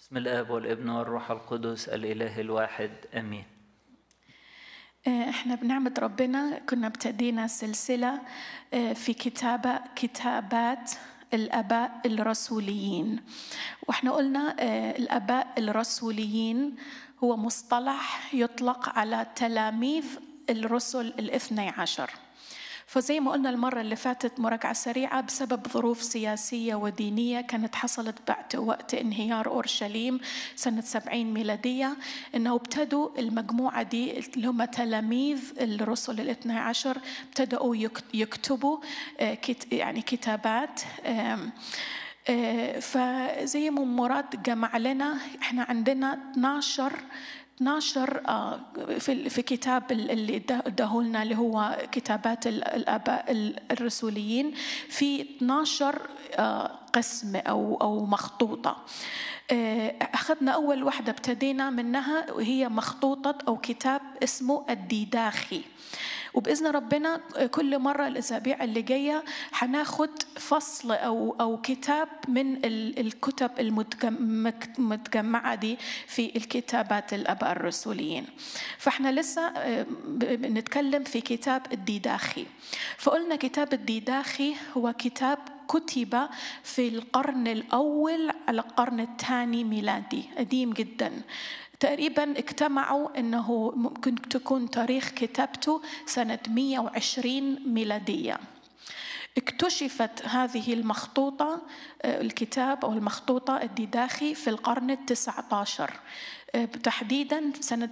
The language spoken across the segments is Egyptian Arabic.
بسم الاب والابن والروح القدس الاله الواحد امين آه، احنا بنعمة ربنا كنا ابتدينا سلسلة آه، في كتابة كتابات الآباء الرسوليين واحنا قلنا آه، الآباء الرسوليين هو مصطلح يطلق على تلاميذ الرسل الاثني عشر فزي ما قلنا المرة اللي فاتت مراجعة سريعة بسبب ظروف سياسية ودينية كانت حصلت بعد وقت انهيار أورشليم سنة 70 ميلادية إنه ابتدوا المجموعة دي اللي هم تلاميذ الرسل الاثنى عشر ابتدأوا يك- يكتبوا آه، كت- يعني كتابات آم، آه، فزي ما مراد جمع لنا احنا عندنا 12 12 آه، في في كتاب اللي اداهولنا اللي هو كتابات ال- الاباء ال- الرسوليين في 12 آه، قسم او او مخطوطه آه، اخذنا اول واحده ابتدينا منها وهي مخطوطه او كتاب اسمه الديداخي وباذن ربنا كل مره الاسابيع اللي جايه هناخد فصل او او كتاب من ال- الكتب المتجمعه دي في الكتابات الاباء الرسوليين فاحنا لسه آه، ب- بنتكلم في كتاب الديداخي فقلنا كتاب الديداخي هو كتاب كتب في القرن الأول على القرن الثاني ميلادي قديم جدا تقريبا اجتمعوا انه ممكن تكون تاريخ كتابته سنة 120 ميلادية اكتشفت هذه المخطوطة آه، الكتاب أو المخطوطة الديداخي في القرن التسعة عشر آه، تحديدا سنة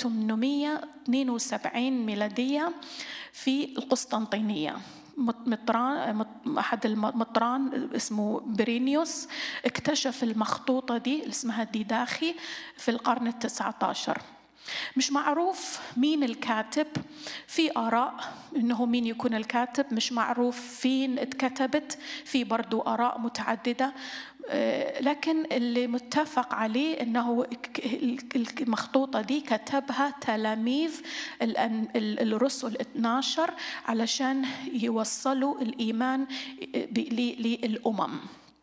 1872 ميلادية في القسطنطينية مط- مطران مط- أحد المطران اسمه برينيوس اكتشف المخطوطة دي اللي اسمها الديداخي في القرن التسعة عشر مش معروف مين الكاتب في آراء إنه مين يكون الكاتب مش معروف فين اتكتبت في برضو آراء متعددة آه، لكن اللي متفق عليه انه ك- المخطوطه دي كتبها تلاميذ الأن- ال- الرسل 12 علشان يوصلوا الايمان ب- ل- للامم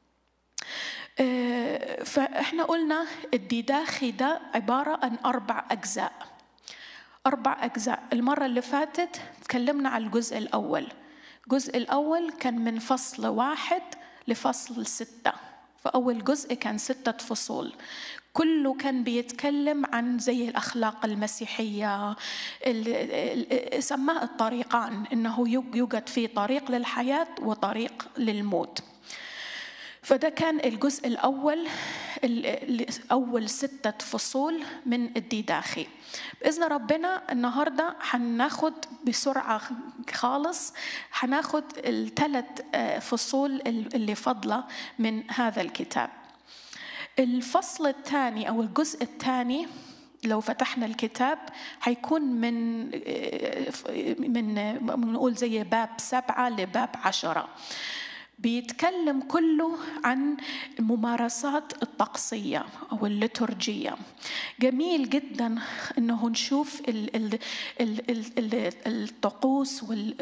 آه، فاحنا قلنا الديداخي ده عباره عن اربع اجزاء أربع أجزاء المرة اللي فاتت تكلمنا على الجزء الأول الجزء الأول كان من فصل واحد لفصل ستة فأول جزء كان ستة فصول كله كان بيتكلم عن زي الأخلاق المسيحية ال- ال- سماه الطريقان إنه يوجد في طريق للحياة وطريق للموت فده كان الجزء الأول ال- ال- أول ستة فصول من الديداخي بإذن ربنا النهاردة هناخد بسرعة خالص هناخد الثلاث آه، فصول ال- اللي فاضلة من هذا الكتاب الفصل الثاني أو الجزء الثاني لو فتحنا الكتاب هيكون من آه، من بنقول زي باب سبعة لباب عشرة بيتكلم كله عن الممارسات الطقسية أو الليتورجية جميل جدا أنه نشوف ال ال ال ال ال الطقوس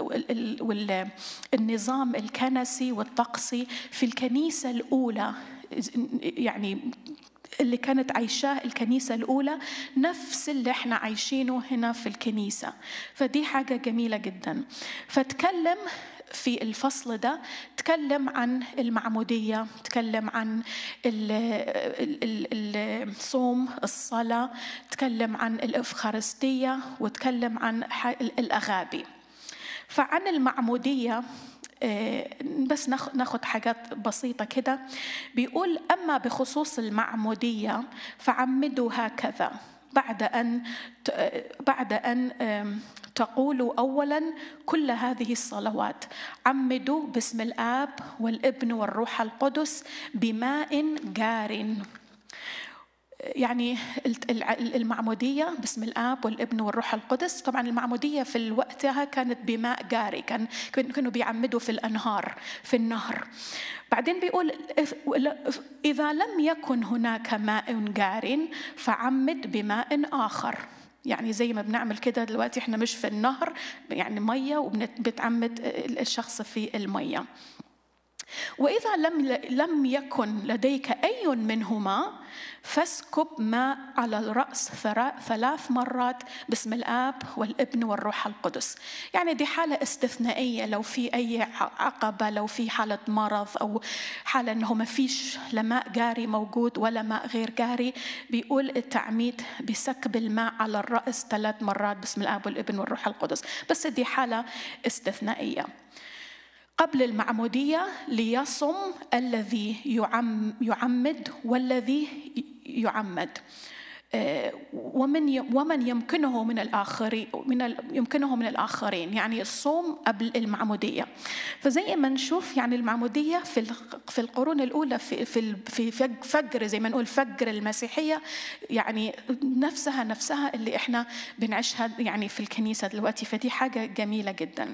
والنظام الكنسي والطقسي في الكنيسة الأولى يعني اللي كانت عايشاه الكنيسة الأولى نفس اللي احنا عايشينه هنا في الكنيسة فدي حاجة جميلة جدا فتكلم في الفصل ده تكلم عن المعمودية تكلم عن ال- ال- ال- الصوم الصلاة تكلم عن الإفخارستية وتكلم عن ح- الأغابي فعن المعمودية آه، بس ناخ- ناخد حاجات بسيطة كده بيقول أما بخصوص المعمودية فعمدوا هكذا بعد أن ت- بعد أن آم، تقولوا أولا كل هذه الصلوات عمدوا باسم الآب والابن والروح القدس بماء جار يعني الع- المعمودية باسم الآب والابن والروح القدس طبعا المعمودية في وقتها كانت بماء جاري كان كانوا بيعمدوا في الأنهار في النهر بعدين بيقول إف- إذا لم يكن هناك ماء جار فعمد بماء آخر يعني زي ما بنعمل كده دلوقتي احنا مش في النهر يعني مية وبنتعمد الشخص في المية وإذا لم لم يكن لديك أي منهما فاسكب ماء على الرأس ثلاث مرات باسم الآب والابن والروح القدس يعني دي حالة استثنائية لو في أي عقبة لو في حالة مرض أو حالة أنه ما فيش لا ماء جاري موجود ولا ماء غير جاري بيقول التعميد بسكب الماء على الرأس ثلاث مرات باسم الآب والابن والروح القدس بس دي حالة استثنائية قبل المعمودية ليصم الذي يعم يعمد والذي يعمد آه، ومن ومن يمكنه من الاخرين من يمكنه من الاخرين يعني الصوم قبل المعموديه فزي ما نشوف يعني المعموديه في في القرون الاولى في في في فجر زي ما نقول فجر المسيحيه يعني نفسها نفسها اللي احنا بنعيشها يعني في الكنيسه دلوقتي فدي حاجه جميله جدا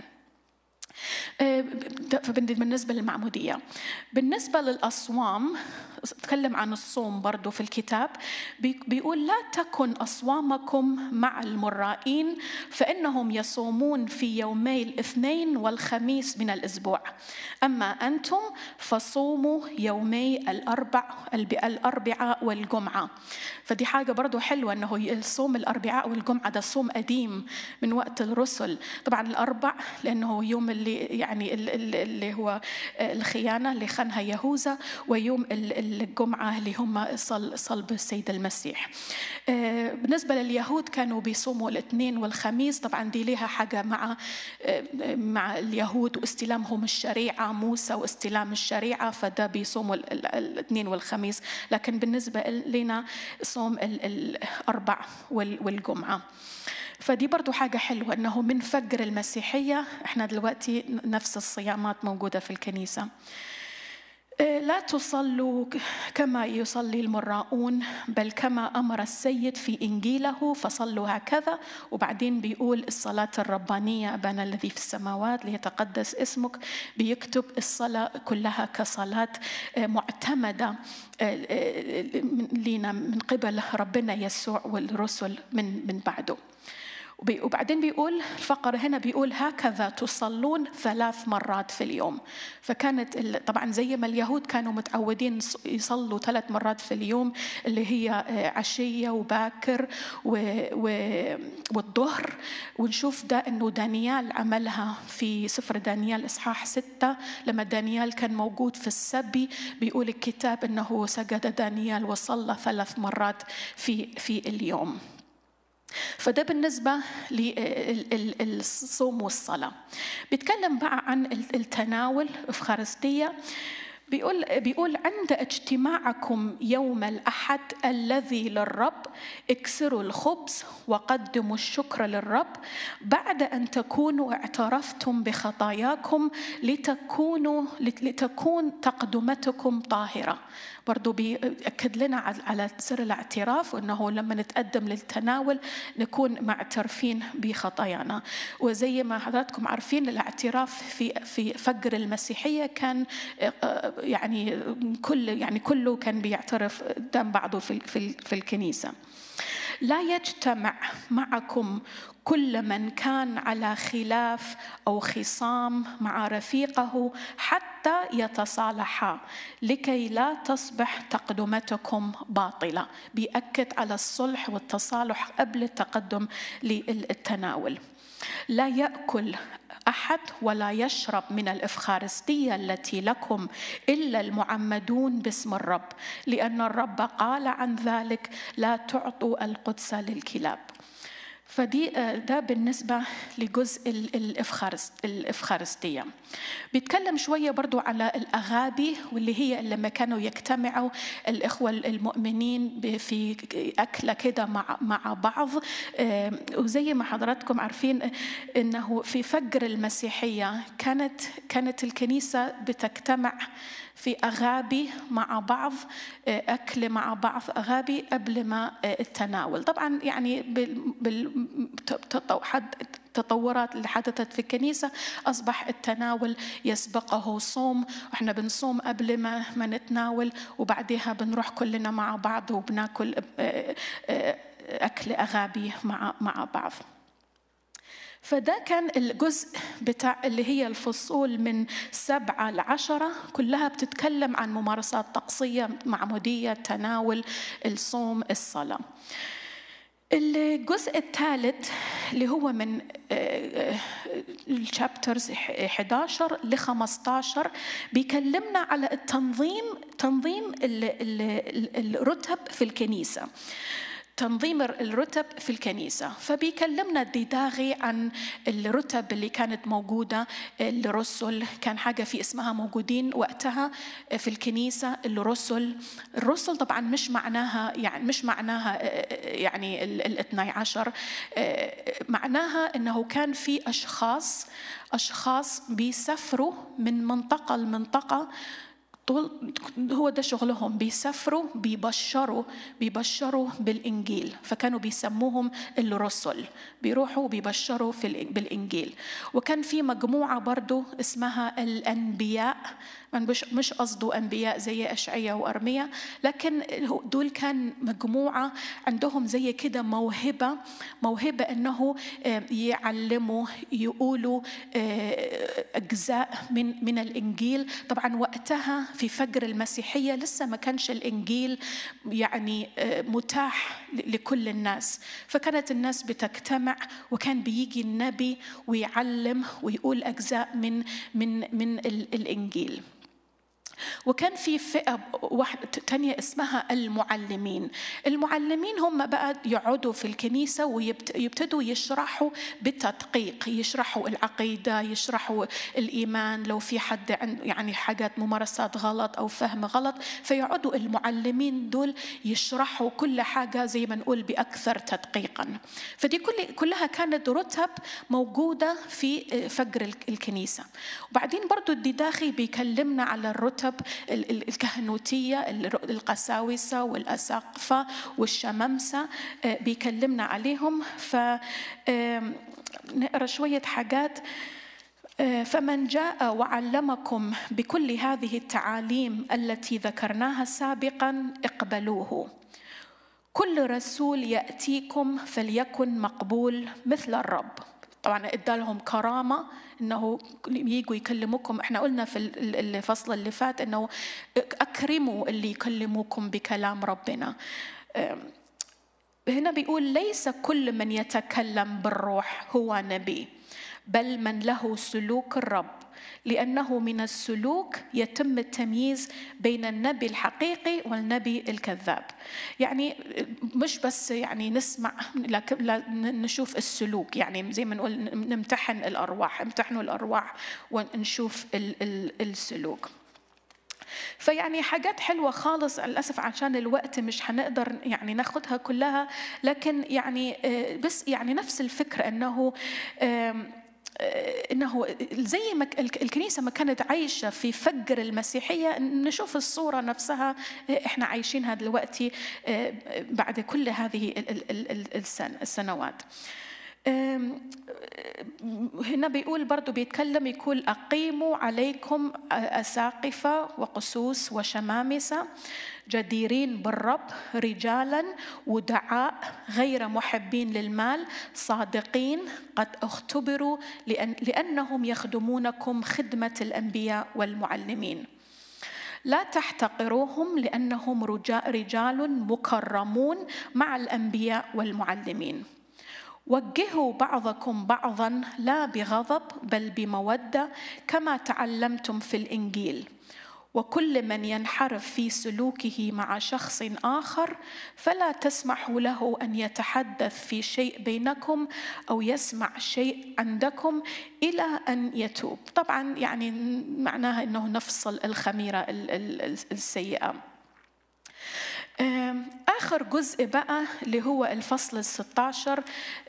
آه، بالنسبة للمعمودية بالنسبة للأصوام تكلم عن الصوم برضو في الكتاب بيقول لا تكن أصوامكم مع المرائين فإنهم يصومون في يومي الاثنين والخميس من الأسبوع أما أنتم فصوموا يومي الأربع الأربعاء والجمعة فدي حاجة برضو حلوة أنه الصوم الأربعاء والجمعة ده صوم قديم من وقت الرسل طبعا الأربع لأنه يوم اللي يعني اللي هو الخيانة اللي خانها يهوذا ويوم الجمعة اللي هم صلب السيد المسيح آه، بالنسبة لليهود كانوا بيصوموا الاثنين والخميس طبعا دي لها حاجة مع آه، مع اليهود واستلامهم الشريعة موسى واستلام الشريعة فده بيصوموا الاثنين والخميس لكن بالنسبة لنا صوم الأربع والجمعة فدي برضو حاجة حلوة أنه من فجر المسيحية إحنا دلوقتي نفس الصيامات موجودة في الكنيسة إيه، لا تصلوا كما يصلي المراؤون بل كما امر السيد في انجيله فصلوا هكذا وبعدين بيقول الصلاه الربانيه ابانا الذي في السماوات ليتقدس اسمك بيكتب الصلاه كلها كصلاه إيه، معتمده إيه، لنا من قبل ربنا يسوع والرسل من من بعده وبعدين بيقول الفقرة هنا بيقول هكذا تصلون ثلاث مرات في اليوم فكانت طبعا زي ما اليهود كانوا متعودين يصلوا ثلاث مرات في اليوم اللي هي آه، عشية وباكر والظهر ونشوف ده انه دانيال عملها في سفر دانيال اصحاح ستة لما دانيال كان موجود في السبي بيقول الكتاب انه سجد دانيال وصلى ثلاث مرات في في اليوم فده بالنسبة للصوم والصلاة بيتكلم بقى عن التناول إفخارستية بيقول بيقول عند اجتماعكم يوم الاحد الذي للرب اكسروا الخبز وقدموا الشكر للرب بعد ان تكونوا اعترفتم بخطاياكم لتكونوا لتكون تقدمتكم طاهره برضو بيأكد لنا على سر الاعتراف وأنه لما نتقدم للتناول نكون معترفين بخطايانا وزي ما حضراتكم عارفين الاعتراف في في فجر المسيحية كان آه، يعني كل يعني كله كان بيعترف قدام بعضه في في الكنيسة لا يجتمع معكم كل من كان على خلاف او خصام مع رفيقه حتى يتصالحا لكي لا تصبح تقدمتكم باطله بيأكد على الصلح والتصالح قبل التقدم للتناول لا ياكل احد ولا يشرب من الافخارستيه التي لكم الا المعمدون باسم الرب لان الرب قال عن ذلك لا تعطوا القدس للكلاب فدي آه، ده بالنسبة لجزء الإفخارستية بيتكلم شوية برضو على الأغابي واللي هي لما كانوا يجتمعوا الإخوة المؤمنين في أكلة كده مع, مع بعض آه، وزي ما حضراتكم عارفين أنه في فجر المسيحية كانت كانت الكنيسة بتجتمع في أغابي مع بعض آه، أكل مع بعض أغابي قبل ما آه، التناول طبعا يعني بالتطورات اللي حدثت في الكنيسة أصبح التناول يسبقه صوم وإحنا بنصوم قبل ما, ما نتناول وبعدها بنروح كلنا مع بعض وبناكل آه، أكل أغابي مع مع بعض فده كان الجزء بتاع اللي هي الفصول من سبعة لعشرة كلها بتتكلم عن ممارسات طقسية معمودية تناول الصوم الصلاة الجزء الثالث اللي هو من الشابترز 11 ل 15 بيكلمنا على التنظيم تنظيم الرتب في الكنيسه تنظيم الرتب في الكنيسة فبيكلمنا الديداغي عن الرتب اللي كانت موجودة الرسل كان حاجة في اسمها موجودين وقتها في الكنيسة الرسل الرسل طبعا مش معناها يعني مش معناها يعني الاثني عشر معناها انه كان في اشخاص اشخاص بيسافروا من منطقة لمنطقة طول هو ده شغلهم بيسافروا بيبشروا بيبشروا بالانجيل فكانوا بيسموهم الرسل بيروحوا بيبشروا في بالانجيل وكان في مجموعه برضو اسمها الانبياء مش مش قصده انبياء زي اشعياء وارميا لكن دول كان مجموعه عندهم زي كده موهبه موهبه انه يعلموا يقولوا اجزاء من من الانجيل طبعا وقتها في فجر المسيحيه لسه ما كانش الانجيل يعني متاح لكل الناس فكانت الناس بتجتمع وكان بيجي النبي ويعلم ويقول اجزاء من من من الانجيل وكان في فئة واحدة تانية اسمها المعلمين المعلمين هم بقى يقعدوا في الكنيسة ويبتدوا يشرحوا بتدقيق يشرحوا العقيدة يشرحوا الإيمان لو في حد يعني حاجات ممارسات غلط أو فهم غلط فيقعدوا المعلمين دول يشرحوا كل حاجة زي ما نقول بأكثر تدقيقا فدي كل كلها كانت رتب موجودة في فجر الكنيسة وبعدين برضو الديداخي بيكلمنا على الرتب الكهنوتية القساوسة والأساقفة والشمامسة بيكلمنا عليهم فنقرأ شوية حاجات فمن جاء وعلمكم بكل هذه التعاليم التي ذكرناها سابقا اقبلوه كل رسول ياتيكم فليكن مقبول مثل الرب طبعا ادالهم كرامه انه يجوا يكلموكم احنا قلنا في الفصل اللي فات انه اكرموا اللي يكلموكم بكلام ربنا هنا بيقول ليس كل من يتكلم بالروح هو نبي بل من له سلوك الرب لأنه من السلوك يتم التمييز بين النبي الحقيقي والنبي الكذاب يعني مش بس يعني نسمع لكن نشوف السلوك يعني زي ما نقول نمتحن الأرواح امتحنوا الأرواح ونشوف السلوك فيعني حاجات حلوة خالص للأسف عشان الوقت مش هنقدر يعني ناخدها كلها لكن يعني بس يعني نفس الفكرة أنه انه زي ما الكنيسه ما كانت عايشه في فجر المسيحيه نشوف الصوره نفسها احنا عايشينها دلوقتي بعد كل هذه السنوات هنا بيقول برضو بيتكلم يقول أقيموا عليكم أساقفة وقسوس وشمامسة جديرين بالرب رجالا ودعاء غير محبين للمال صادقين قد اختبروا لأن لأنهم يخدمونكم خدمة الأنبياء والمعلمين لا تحتقروهم لأنهم رجال مكرمون مع الأنبياء والمعلمين وجهوا بعضكم بعضا لا بغضب بل بموده كما تعلمتم في الانجيل وكل من ينحرف في سلوكه مع شخص اخر فلا تسمحوا له ان يتحدث في شيء بينكم او يسمع شيء عندكم الى ان يتوب طبعا يعني معناها انه نفصل الخميره السيئه آخر جزء بقى اللي هو الفصل الستاشر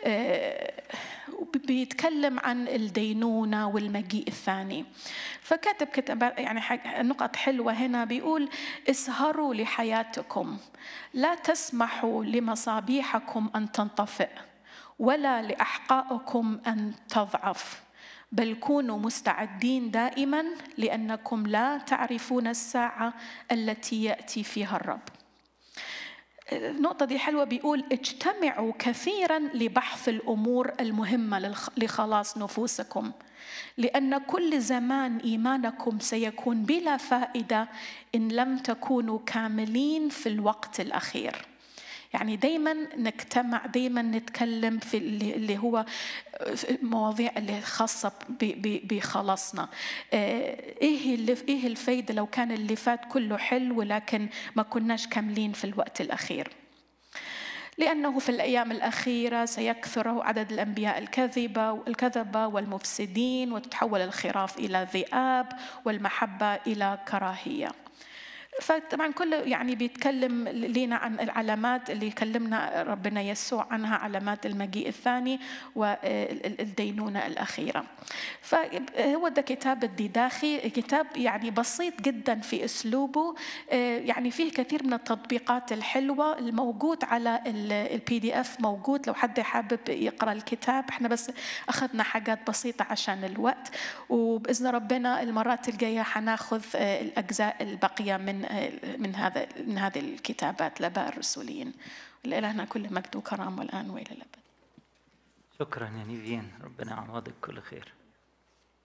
بيتكلم عن الدينونة والمجيء الثاني فكاتب كتاب يعني نقط حلوة هنا بيقول اسهروا لحياتكم لا تسمحوا لمصابيحكم أن تنطفئ ولا لأحقائكم أن تضعف بل كونوا مستعدين دائما لأنكم لا تعرفون الساعة التي يأتي فيها الرب النقطة دي حلوة بيقول اجتمعوا كثيرا لبحث الأمور المهمة للخ- لخلاص نفوسكم لأن كل زمان إيمانكم سيكون بلا فائدة إن لم تكونوا كاملين في الوقت الأخير يعني دايما نجتمع دايما نتكلم في اللي اللي هو المواضيع اللي خاصة ب- ب- بخلاصنا آه، ايه اللي ايه الفايدة لو كان اللي فات كله حلو ولكن ما كناش كاملين في الوقت الأخير لأنه في الأيام الأخيرة سيكثر عدد الأنبياء الكذبة والكذبة والمفسدين وتتحول الخراف إلى ذئاب والمحبة إلى كراهية فطبعا كله يعني بيتكلم لينا عن العلامات اللي كلمنا ربنا يسوع عنها علامات المجيء الثاني والدينونة الأخيرة فهو ده كتاب الديداخي كتاب يعني بسيط جدا في أسلوبه يعني فيه كثير من التطبيقات الحلوة الموجود على البي دي اف موجود لو حد حابب يقرأ الكتاب احنا بس أخذنا حاجات بسيطة عشان الوقت وبإذن ربنا المرات الجاية حناخذ الأجزاء الباقية من من هذا من هذه الكتابات الآباء الرسوليين لإلهنا كل مجد وكرامة والآن وإلى الأبد شكرا يا نيفين ربنا يعوضك كل خير